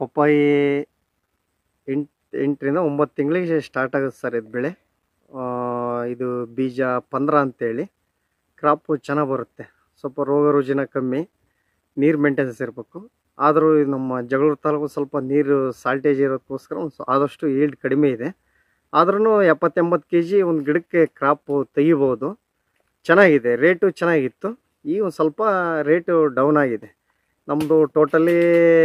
ಪಪ್ಪಾಯಿ ಎಂಟು ಎಂಟರಿಂದ ಒಂಬತ್ತು ತಿಂಗಳಿಗೆ ಸ್ಟಾರ್ಟ್ ಆಗುತ್ತೆ ಸರ್ ಇದು ಬೆಳೆ ಆ, ಇದು ಬೀಜ ಪಂದ್ರ ಅಂತೇಳಿ ಕ್ರಾಪು ಚೆನ್ನಾಗಿ ಬರುತ್ತೆ ಸ್ವಲ್ಪ ರೋಗ ರುಜಿನ ಕಮ್ಮಿ ನೀರು ಮೇಂಟೆನೆನ್ಸ್ ಇರಬೇಕು ಆದರೂ ಇದು ನಮ್ಮ ಜಗಳೂರು ತಾಲೂಕು ಸ್ವಲ್ಪ ನೀರು ಸಾಲ್ಟೇಜ್ ಇರೋದಕ್ಕೋಸ್ಕರ ಒಂದು ಸ್ವ- ಆದಷ್ಟು ಈಲ್ಡ್ ಕಡಿಮೆ ಇದೆ ಆದ್ರೂ ಎಪ್ಪತ್ತೆಂಬತ್ತು ಕೆ ಜಿ ಒಂದು ಗಿಡಕ್ಕೆ ಕ್ರಾಪು ತೆಗಿಬೋದು ಚೆನ್ನಾಗಿದೆ ರೇಟು ಚೆನ್ನಾಗಿತ್ತು ಈಗ ಒಂದು ಸ್ವಲ್ಪ ರೇಟು ಡೌನ್ ಆಗಿದೆ ನಮ್ಮದು ಟೋಟಲಿ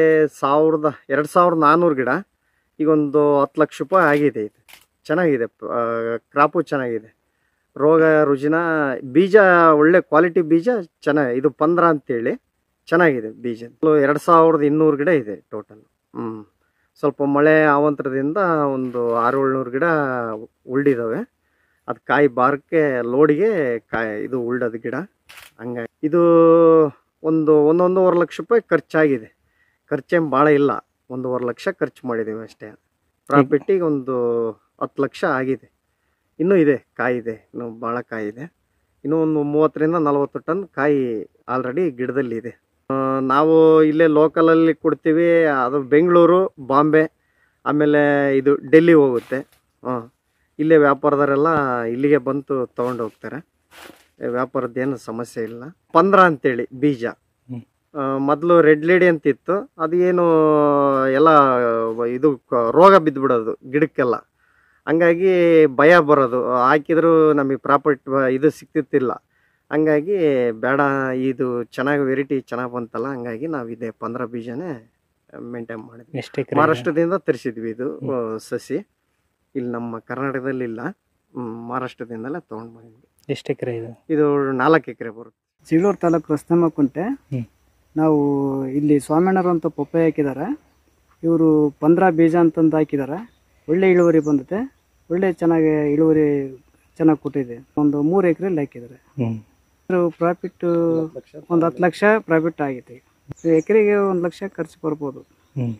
ಸಾವಿರದ ಎರಡು ಸಾವಿರದ ನಾನ್ನೂರು ಗಿಡ ಈಗ ಒಂದು ಹತ್ತು ಲಕ್ಷ ರೂಪಾಯಿ ಆಗಿದೆ ಇದು ಚೆನ್ನಾಗಿದೆ ಕ್ರಾಪು ಚೆನ್ನಾಗಿದೆ ರೋಗ ರುಜಿನ ಬೀಜ ಒಳ್ಳೆ ಕ್ವಾಲಿಟಿ ಬೀಜ ಚೆನ್ನಾಗಿ ಇದು ಪಂದ್ರ ಅಂತೇಳಿ ಚೆನ್ನಾಗಿದೆ ಬೀಜ ಎರಡು ಸಾವಿರದ ಇನ್ನೂರು ಗಿಡ ಇದೆ ಟೋಟಲ್ ಹ್ಞೂ ಸ್ವಲ್ಪ ಮಳೆ ಆವಂತರದಿಂದ ಒಂದು ಆರು ಏಳ್ನೂರು ಗಿಡ ಉಳ್ದಿದ್ದಾವೆ ಅದು ಕಾಯಿ ಬಾರಕ್ಕೆ ಲೋಡಿಗೆ ಕಾಯಿ ಇದು ಉಳ್ದದ ಗಿಡ ಹಂಗಾಗಿ ಇದು ಒಂದು ಒಂದೊಂದೂವರೆ ಲಕ್ಷ ರೂಪಾಯಿ ಖರ್ಚಾಗಿದೆ ಖರ್ಚೇನು ಭಾಳ ಇಲ್ಲ ಒಂದೂವರೆ ಲಕ್ಷ ಖರ್ಚು ಮಾಡಿದ್ದೀವಿ ಅಷ್ಟೇ ಪ್ರಾಫಿಟ್ಟಿಗೆ ಒಂದು ಹತ್ತು ಲಕ್ಷ ಆಗಿದೆ ಇನ್ನೂ ಇದೆ ಕಾಯಿ ಇದೆ ಇನ್ನೂ ಭಾಳ ಕಾಯಿ ಇದೆ ಇನ್ನೂ ಒಂದು ಮೂವತ್ತರಿಂದ ನಲವತ್ತು ಟನ್ ಕಾಯಿ ಆಲ್ರೆಡಿ ಗಿಡದಲ್ಲಿದೆ ಆ, ನಾವು ಇಲ್ಲೇ ಲೋಕಲಲ್ಲಿ ಕೊಡ್ತೀವಿ ಅದು ಬೆಂಗಳೂರು ಬಾಂಬೆ ಆಮೇಲೆ ಇದು ಡೆಲ್ಲಿ ಹೋಗುತ್ತೆ ಹಾಂ ಇಲ್ಲೇ ವ್ಯಾಪಾರದವರೆಲ್ಲ ಇಲ್ಲಿಗೆ ಬಂದು ತೊಗೊಂಡು ಹೋಗ್ತಾರೆ ವ್ಯಾಪಾರದ್ದೇನು ಸಮಸ್ಯೆ ಇಲ್ಲ ಪಂದ್ರ ಅಂತೇಳಿ ಬೀಜ ಹ್ಮ್. ಮೊದಲು ರೆಡ್ ಲೇಡಿ ಅಂತಿತ್ತು ಅದು ಏನು ಎಲ್ಲ ಇದು ಕ- ರೋಗ ಬಿದ್ದುಬಿಡೋದು ಗಿಡಕ್ಕೆಲ್ಲ ಹಂಗಾಗಿ ಭಯ ಬರೋದು ಹಾಕಿದ್ರು ನಮಗೆ ಪ್ರಾಫಿಟ್ ಇದು ಸಿಗ್ತಿತ್ತಿಲ್ಲ ಹಂಗಾಗಿ ಬೇಡ ಇದು ಚೆನ್ನಾಗಿ ವೆರೈಟಿ ಚೆನ್ನಾಗಿ ಬಂತಲ್ಲ ಹಂಗಾಗಿ ನಾವು ಇದೇ ಪಂದ್ರ ಬೀಜನೇ ಮೇಂಟೈನ್ ಮಾಡಿದ್ವಿ ಎಷ್ಟು ಎಕರೆ ಮಹಾರಾಷ್ಟ್ರದಿಂದ ತರಿಸಿದ್ವಿ ಇದು ಆ, ಸಸಿ ಇಲ್ಲಿ ನಮ್ಮ ಕರ್ನಾಟಕದಲ್ಲಿ ಇಲ್ಲ ಹ್ಮ್, ಮಹಾರಾಷ್ಟ್ರದಿಂದಲೇ ತೊಗೊಂಡು ಬಂದಿದ್ವಿ ಎಷ್ಟು ಎಕರೆ ಇದು ಇದು ನಾಲ್ಕು ಎಕರೆ ಬರುತ್ತೆ ಸಿಗಳೂರು ತಾಲೂಕು ರಸ್ತೆ ಕುಂಟೆ ಹ್ಮ್. ನಾವು ಇಲ್ಲಿ ಸ್ವಾಮಿಯಣ್ಣರು ಅಂತ ಪಪ್ಪಾಯ ಹಾಕಿದ್ದಾರೆ ಇವರು ಪಂದ್ರ ಬೀಜ ಅಂತಂದು ಹಾಕಿದ್ದಾರೆ ಒಳ್ಳೆ ಇಳುವರಿ ಬಂದಿದೆ ಒಳ್ಳೆ ಚೆನ್ನಾಗಿ ಇಳುವರಿ ಚೆನ್ನಾಗಿ ಕೊಟ್ಟಿದೆ ಒಂದು ಮೂರು ಎಕರೆಯಲ್ಲಿ ಹಾಕಿದ್ದಾರೆ ಹ್ಞೂ ಪ್ರಾಫಿಟ್ ಒಂದು ಹತ್ತು ಲಕ್ಷ ಪ್ರಾಫಿಟ್ ಆಗೈತೆ ಎಕರೆಗೆ ಒಂದು ಲಕ್ಷ ಖರ್ಚು ಬರ್ಬೋದು ಹ್ಞೂ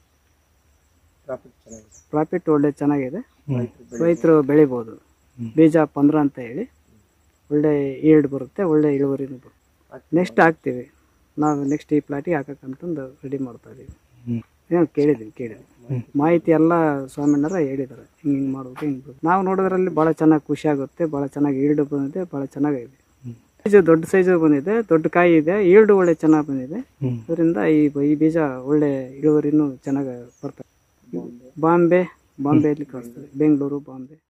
ಪ್ರಾಫಿಟ್ ಒಳ್ಳೆ ಚೆನ್ನಾಗಿದೆ ಹ್ಞೂ ರೈತರು ಬೆಳಿಬೋದು ಹ್ಮ್. ಬೀಜ ಪಂದ್ರ ಅಂತ ಹೇಳಿ ಒಳ್ಳೆ ಈಲ್ಡ್ ಬರುತ್ತೆ ಒಳ್ಳೆ ಇಳುವರಿನೂ ಬರುತ್ತೆ ನೆಕ್ಸ್ಟ್ ಹಾಕ್ತೀವಿ ನಾವು ನೆಕ್ಸ್ಟ್ ಈ ಪ್ಲಾಟಿಗೆ ಹಾಕಕ್ಕಂತಂದು ರೆಡಿ ಮಾಡ್ತಾ ಇದೀವಿ ಹ್ಮ್. ಏನೋ ಕೇಳಿದ್ದೀನಿ ಕೇಳಿದ್ದೀನಿ ಮಾಹಿತಿ ಎಲ್ಲ ಸ್ವಾಮಿಣ್ಣರ ಹೇಳಿದ್ದಾರೆ ಹಿಂಗೆ ಹಿಂಗೆ ಮಾಡ್ಬೇಕು ಹಿಂಗೆ ನಾವು ನೋಡೋದ್ರಲ್ಲಿ ಭಾಳ ಚೆನ್ನಾಗಿ ಖುಷಿ ಆಗುತ್ತೆ ಭಾಳ ಚೆನ್ನಾಗಿ ಈಲ್ಡ್ ಬಂದಿದೆ ಭಾಳ ಚೆನ್ನಾಗಿದೆ ಬೀಜ ದೊಡ್ಡ ಸೈಜು ಬಂದಿದೆ ದೊಡ್ಡ ಕಾಯಿ ಇದೆ ಈಲ್ಡ್ ಒಳ್ಳೆ ಚೆನ್ನಾಗಿ ಬಂದಿದೆ ಹ್ಞೂ ಅದರಿಂದ ಈ ಈ ಬೀಜ ಒಳ್ಳೆ ಇಳುವರಿನೂ ಚೆನ್ನಾಗಿ ಬರ್ತದೆ ಬಾಂಬೆ ಬಾಂಬೆಯಲ್ಲಿ ಕಳಿಸ್ತದೆ ಬೆಂಗಳೂರು ಬಾಂಬೆ